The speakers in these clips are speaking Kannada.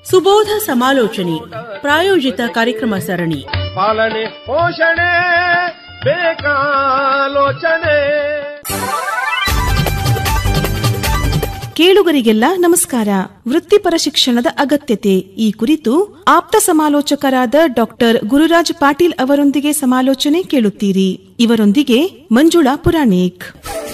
ಸುಬೋಧ ಸಮಾಲೋಚನೆ ಪ್ರಾಯೋಜಿತ ಕಾರ್ಯಕ್ರಮ ಸರಣಿ ಪಾಲನೆ ಪೋಷಣೆ ಬೇಕಾಲೋಚನೆ ಕೇಳುಗರಿಗೆಲ್ಲ ನಮಸ್ಕಾರ ವೃತ್ತಿಪರ ಶಿಕ್ಷಣದ ಅಗತ್ಯತೆ ಈ ಕುರಿತು ಆಪ್ತ ಸಮಾಲೋಚಕರಾದ ಡಾಕ್ಟರ್ ಗುರುರಾಜ್ ಪಾಟೀಲ್ ಅವರೊಂದಿಗೆ ಸಮಾಲೋಚನೆ ಕೇಳುತ್ತೀರಿ ಇವರೊಂದಿಗೆ ಮಂಜುಳಾ ಪುರಾಣಿಕ್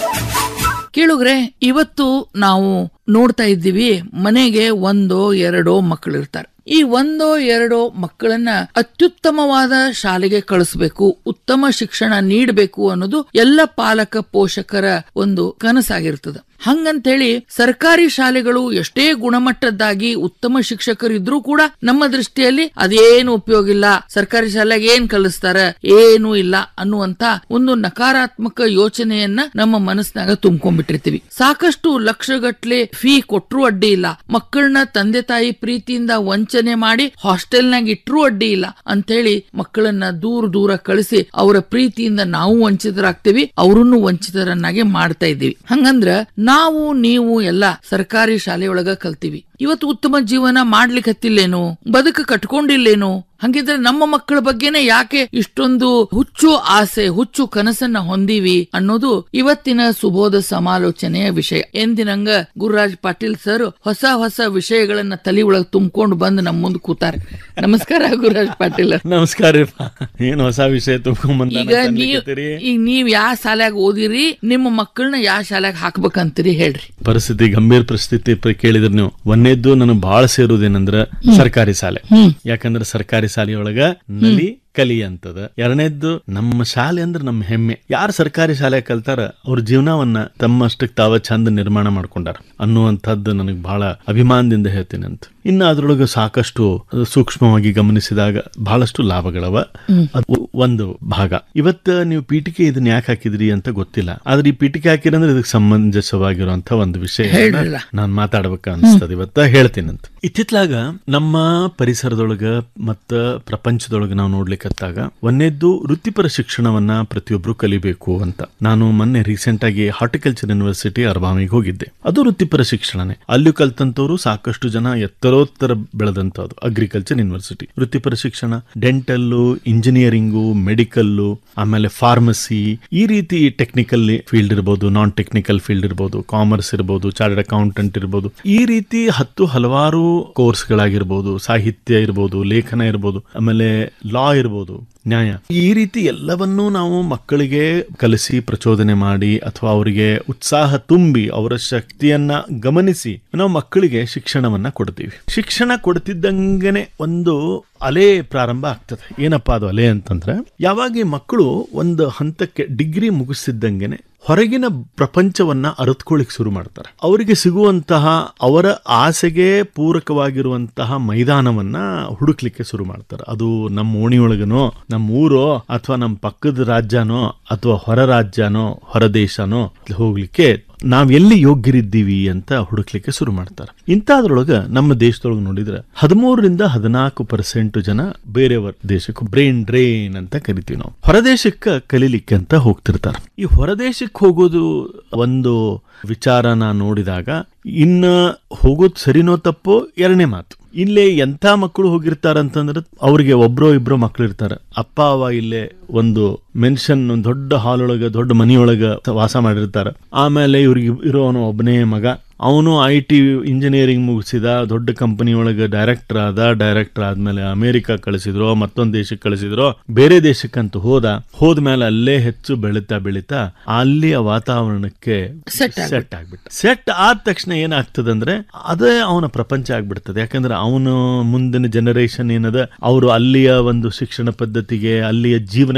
ಕೇಳುಗ್ರೆ ಇವತ್ತು ನಾವು ನೋಡ್ತಾ ಇದ್ದೀವಿ ಮನೆಗೆ ಒಂದೋ ಎರಡೋ ಮಕ್ಕಳು ಇರ್ತಾರೆ ಈ ಒಂದೋ ಎರಡೋ ಮಕ್ಕಳನ್ನ ಅತ್ಯುತ್ತಮವಾದ ಶಾಲೆಗೆ ಕಳಿಸ್ಬೇಕು ಉತ್ತಮ ಶಿಕ್ಷಣ ನೀಡಬೇಕು ಅನ್ನೋದು ಎಲ್ಲ ಪಾಲಕ ಪೋಷಕರ ಒಂದು ಕನಸಾಗಿರ್ತದೆ ಹಂಗಂತೇಳಿ ಸರ್ಕಾರಿ ಶಾಲೆಗಳು ಎಷ್ಟೇ ಗುಣಮಟ್ಟದ್ದಾಗಿ ಉತ್ತಮ ಶಿಕ್ಷಕರು ಇದ್ರೂ ಕೂಡ ನಮ್ಮ ದೃಷ್ಟಿಯಲ್ಲಿ ಅದೇನು ಉಪಯೋಗ ಇಲ್ಲ ಸರ್ಕಾರಿ ಶಾಲೆಗೆ ಏನ್ ಕಲಿಸ್ತಾರ ಏನೂ ಇಲ್ಲ ಅನ್ನುವಂತ ಒಂದು ನಕಾರಾತ್ಮಕ ಯೋಚನೆಯನ್ನ ನಮ್ಮ ಮನಸ್ಸಿನಾಗ ತುಂಬ್ಕೊಂಡ್ಬಿಟ್ಟಿರ್ತೀವಿ ಸಾಕಷ್ಟು ಲಕ್ಷಗಟ್ಲೆ ಫೀ ಕೊಟ್ರೂ ಅಡ್ಡಿ ಇಲ್ಲ ಮಕ್ಕಳನ್ನ ತಂದೆ ತಾಯಿ ಪ್ರೀತಿಯಿಂದ ವಂಚನೆ ಮಾಡಿ ಹಾಸ್ಟೆಲ್ನಾಗ ಇಟ್ರೂ ಅಡ್ಡಿ ಇಲ್ಲ ಅಂತೇಳಿ ಮಕ್ಕಳನ್ನ ದೂರ ದೂರ ಕಳಿಸಿ ಅವರ ಪ್ರೀತಿಯಿಂದ ನಾವು ವಂಚಿತರಾಗ್ತೀವಿ ಅವರನ್ನು ವಂಚಿತರನ್ನಾಗಿ ಮಾಡ್ತಾ ಇದ್ದೀವಿ ಹಂಗಂದ್ರ ನಾವು ನೀವು ಎಲ್ಲ ಸರ್ಕಾರಿ ಶಾಲೆಯೊಳಗ ಕಲ್ತೀವಿ ಇವತ್ತು ಉತ್ತಮ ಜೀವನ ಮಾಡ್ಲಿಕ್ಕೆ ಹತ್ತಿಲ್ಲೇನು ಬದುಕು ಕಟ್ಕೊಂಡಿಲ್ಲೇನು ಹಂಗಿದ್ರೆ ನಮ್ಮ ಮಕ್ಕಳ ಬಗ್ಗೆನೆ ಯಾಕೆ ಇಷ್ಟೊಂದು ಹುಚ್ಚು ಆಸೆ ಹುಚ್ಚು ಕನಸನ್ನ ಹೊಂದೀವಿ ಅನ್ನೋದು ಇವತ್ತಿನ ಸುಬೋಧ ಸಮಾಲೋಚನೆಯ ವಿಷಯ ಎಂದಿನಂಗ ಗುರುರಾಜ್ ಪಾಟೀಲ್ ಸರ್ ಹೊಸ ಹೊಸ ವಿಷಯಗಳನ್ನ ತಲೆ ಒಳಗ್ ತುಂಬಿಕೊಂಡು ಬಂದು ನಮ್ಮ ಮುಂದೆ ಕೂತಾರೆ ನಮಸ್ಕಾರ ಗುರುರಾಜ್ ಪಾಟೀಲ್ ನಮಸ್ಕಾರ ರೀಪ್ಪ ಏನ್ ಹೊಸ ವಿಷಯ ತುಂಬ್ಕೊಂಡ್ ಈಗ ನೀವ್ ಈಗ ನೀವ್ ಯಾವ ಶಾಲ್ಯಾಗ ಓದಿರಿ ನಿಮ್ಮ ಮಕ್ಕಳನ್ನ ಯಾವ ಶಾಲ್ಯಾಗ ಹಾಕ್ಬೇಕಂತೀರಿ ಹೇಳ್ರಿ ಪರಿಸ್ಥಿತಿ ಗಂಭೀರ ಪರಿಸ್ಥಿತಿ ಪ- ಕೇಳಿದ್ರೆ ನೀವು ಒಂದೇದ್ದು ನನಗೆ ಬಹಳ ಸೇರುವುದೇನಂದ್ರ ಸರ್ಕಾರಿ ಶಾಲೆ ಯಾಕಂದ್ರೆ ಸರ್ಕಾರಿ ಶಾಲೆಯೊಳಗ ನಲಿ ಕಲಿ ಅಂತದ ಎರಡನೇದ್ದು ನಮ್ಮ ಶಾಲೆ ಅಂದ್ರೆ ನಮ್ಮ ಹೆಮ್ಮೆ ಯಾರು ಸರ್ಕಾರಿ ಶಾಲೆ ಕಲ್ತಾರ ಅವ್ರ ಜೀವನವನ್ನ ತಮ್ಮಷ್ಟಕ್ಕೆ ತಾವ ಚಂದ ನಿರ್ಮಾಣ ಮಾಡ್ಕೊಂಡಾರ ಅನ್ನುವಂಥದ್ದು ನನಗೆ ಬಹಳ ಅಭಿಮಾನದಿಂದ ಹೇಳ್ತೀನಿ ಅಂತ ಇನ್ನು ಅದ್ರೊಳಗೆ ಸಾಕಷ್ಟು ಸೂಕ್ಷ್ಮವಾಗಿ ಗಮನಿಸಿದಾಗ ಬಹಳಷ್ಟು ಲಾಭಗಳವ ಅದು ಒಂದು ಭಾಗ ಇವತ್ತ ನೀವು ಪೀಠಿಕೆ ಇದನ್ನ ಯಾಕೆ ಹಾಕಿದ್ರಿ ಅಂತ ಗೊತ್ತಿಲ್ಲ ಆದ್ರೆ ಈ ಪೀಠಿಕೆ ಹಾಕಿರಂದ್ರೆ ಇದಕ್ಕೆ ಸಂಬಂಧಿಸವಾಗಿರುವಂತ ಒಂದು ವಿಷಯ ಹೇಳ್ರಲ್ಲ. ನಾನು ಮಾತಾಡ್ಬೇಕ ಅನ್ಸ್ತದ ಇವತ್ತ ಹೇಳ್ತೀನಿ ಅಂತ ಇತ್ತಿತ್ಲಾಗ ನಮ್ಮ ಪರಿಸರದೊಳಗ ಮತ್ತ ಪ್ರಪಂಚದೊಳಗ ನಾವು ನೋಡ್ಲಿಕ್ಕತ್ತಾಗ ಒಂದೇದ್ದು ವೃತ್ತಿಪರ ಶಿಕ್ಷಣವನ್ನ ಪ್ರತಿಯೊಬ್ರು ಕಲಿಬೇಕು ಅಂತ ನಾನು ಮೊನ್ನೆ ರೀಸೆಂಟ್ ಆಗಿ ಹಾರ್ಟಿಕಲ್ಚರ್ ಯೂನಿವರ್ಸಿಟಿ ಅರ್ಬಾಮಿಗೆ ಹೋಗಿದ್ದೆ ಅದು ವೃತ್ತಿಪರ ಶಿಕ್ಷಣನೇ ಅಲ್ಲಿ ಕಲ್ತಂತವ್ರು ಸಾಕಷ್ಟು ಜನ ಎತ್ತರೋತ್ತರ ಬೆಳೆದಂತದ್ದು ಅಗ್ರಿಕಲ್ಚರ್ ಯೂನಿವರ್ಸಿಟಿ ವೃತ್ತಿಪರ ಶಿಕ್ಷಣ ಡೆಂಟಲ್ಲು ಇಂಜಿನಿಯರಿಂಗು ಮೆಡಿಕಲ್ಲು ಆಮೇಲೆ ಫಾರ್ಮಸಿ ಈ ರೀತಿ ಟೆಕ್ನಿಕಲ್ ಫೀಲ್ಡ್ ಇರ್ಬೋದು ನಾನ್ ಟೆಕ್ನಿಕಲ್ ಫೀಲ್ಡ್ ಇರ್ಬೋದು ಕಾಮರ್ಸ್ ಇರ್ಬೋದು ಚಾರ್ಟರ್ಡ್ ಅಕೌಂಟೆಂಟ್ ಇರ್ಬೋದು ಈ ರೀತಿ ಹತ್ತು ಹಲವಾರು ಕೋರ್ಸ್ಗಳಾಗಿರ್ಬೋದು ಸಾಹಿತ್ಯ ಇರ್ಬೋದು ಲೇಖನ ಇರ್ಬೋದು ಆಮೇಲೆ ಲಾ ಇರ್ಬೋದು ನ್ಯಾಯ ಈ ರೀತಿ ಎಲ್ಲವನ್ನೂ ನಾವು ಮಕ್ಕಳಿಗೆ ಕಲಿಸಿ ಪ್ರಚೋದನೆ ಮಾಡಿ ಅಥವಾ ಅವರಿಗೆ ಉತ್ಸಾಹ ತುಂಬಿ ಅವರ ಶಕ್ತಿಯನ್ನ ಗಮನಿಸಿ ನಾವು ಮಕ್ಕಳಿಗೆ ಶಿಕ್ಷಣವನ್ನ ಕೊಡ್ತೀವಿ ಶಿಕ್ಷಣ ಕೊಡ್ತಿದ್ದಂಗೆನೆ ಒಂದು ಅಲೆ ಪ್ರಾರಂಭ ಆಗ್ತದೆ ಏನಪ್ಪಾ ಅದು ಅಲೆ ಅಂತಂದ್ರೆ ಯಾವಾಗ ಈ ಮಕ್ಕಳು ಒಂದು ಹಂತಕ್ಕೆ ಡಿಗ್ರಿ ಮುಗಿಸಿದ್ದಂಗೆನೆ ಹೊರಗಿನ ಪ್ರಪಂಚವನ್ನ ಅರಿತ್ಕೊಳ್ಳಿಕ್ ಶುರು ಮಾಡ್ತಾರೆ ಅವರಿಗೆ ಸಿಗುವಂತಹ ಅವರ ಆಸೆಗೆ ಪೂರಕವಾಗಿರುವಂತಹ ಮೈದಾನವನ್ನ ಹುಡುಕ್ಲಿಕ್ಕೆ ಶುರು ಮಾಡ್ತಾರೆ ಅದು ನಮ್ಮ ಓಣಿಯೊಳಗನೋ ನಮ್ಮ ಊರೋ ಅಥವಾ ನಮ್ಮ ಪಕ್ಕದ ರಾಜ್ಯನೋ ಅಥವಾ ಹೊರ ರಾಜ್ಯನೋ ಹೊರ ದೇಶನೋ ಹೋಗ್ಲಿಕ್ಕೆ ನಾವ್ ಎಲ್ಲಿ ಯೋಗ್ಯರಿದ್ದೀವಿ ಅಂತ ಹುಡುಕ್ಲಿಕ್ಕೆ ಶುರು ಮಾಡ್ತಾರೆ ಇಂಥದ್ರೊಳಗ ನಮ್ಮ ದೇಶದೊಳಗೆ ನೋಡಿದ್ರೆ ಹದಿಮೂರರಿಂದ ಹದಿನಾಲ್ಕು ಪರ್ಸೆಂಟ್ ಜನ ಬೇರೆಯವರ ದೇಶಕ್ಕೆ ಬ್ರೈನ್ ಡ್ರೈನ್ ಅಂತ ಕರಿತೀವಿ ನಾವು ಹೊರದೇಶಕ್ಕೆ ಕಲೀಲಿಕ್ಕೆ ಅಂತ ಹೋಗ್ತಿರ್ತಾರೆ ಈ ಹೊರದೇಶಕ್ಕೆ ಹೋಗೋದು ಒಂದು ವಿಚಾರನ ನೋಡಿದಾಗ ಇನ್ನ ಹೋಗೋದು ಸರಿನೋ ತಪ್ಪೋ ಎರಡನೇ ಮಾತು ಇಲ್ಲೇ ಎಂಥ ಮಕ್ಕಳು ಹೋಗಿರ್ತಾರಂತಂದ್ರೆ ಅವ್ರಿಗೆ ಒಬ್ರೋ ಇಬ್ರೋ ಮಕ್ಳು ಇರ್ತಾರೆ ಅಪ್ಪ ಅವ ಇಲ್ಲೇ ಒಂದು ಮೆನ್ಷನ್ ಒಂದು ದೊಡ್ಡ ಹಾಲ್ ಒಳಗ ದೊಡ್ಡ ಮನಿಯೊಳಗ ವಾಸ ಮಾಡಿರ್ತಾರೆ ಆಮೇಲೆ ಇವ್ರಿಗೆ ಇರೋನು ಒಬ್ಬನೇ ಮಗ ಅವನು ಐ ಟಿ ಇಂಜಿನಿಯರಿಂಗ್ ಮುಗಿಸಿದ ದೊಡ್ಡ ಕಂಪನಿ ಒಳಗೆ ಡೈರೆಕ್ಟರ್ ಆದ ಡೈರೆಕ್ಟರ್ ಆದ್ಮೇಲೆ ಅಮೆರಿಕ ಕಳಿಸಿದ್ರು ಮತ್ತೊಂದು ದೇಶಕ್ಕೆ ಕಳಿಸಿದ್ರು ಬೇರೆ ದೇಶಕ್ಕಂತೂ ಹೋದ ಹೋದ್ಮೇಲೆ ಅಲ್ಲೇ ಹೆಚ್ಚು ಬೆಳೀತಾ ಬೆಳೀತಾ ಅಲ್ಲಿಯ ವಾತಾವರಣಕ್ಕೆ Set ಸೆಟ್ ಆಗ್ಬಿಟ್ಟ ಸೆಟ್ ಆದ ತಕ್ಷಣ ಏನಾಗ್ತದಂದ್ರೆ ಅದೇ ಅವನ ಪ್ರಪಂಚ ಆಗ್ಬಿಡ್ತದೆ ಯಾಕಂದ್ರೆ ಅವನು ಮುಂದಿನ ಜನರೇಷನ್ ಏನದ ಅವರು ಅಲ್ಲಿಯ ಒಂದು ಶಿಕ್ಷಣ ಪದ್ಧತಿಗೆ ಅಲ್ಲಿಯ ಜೀವನ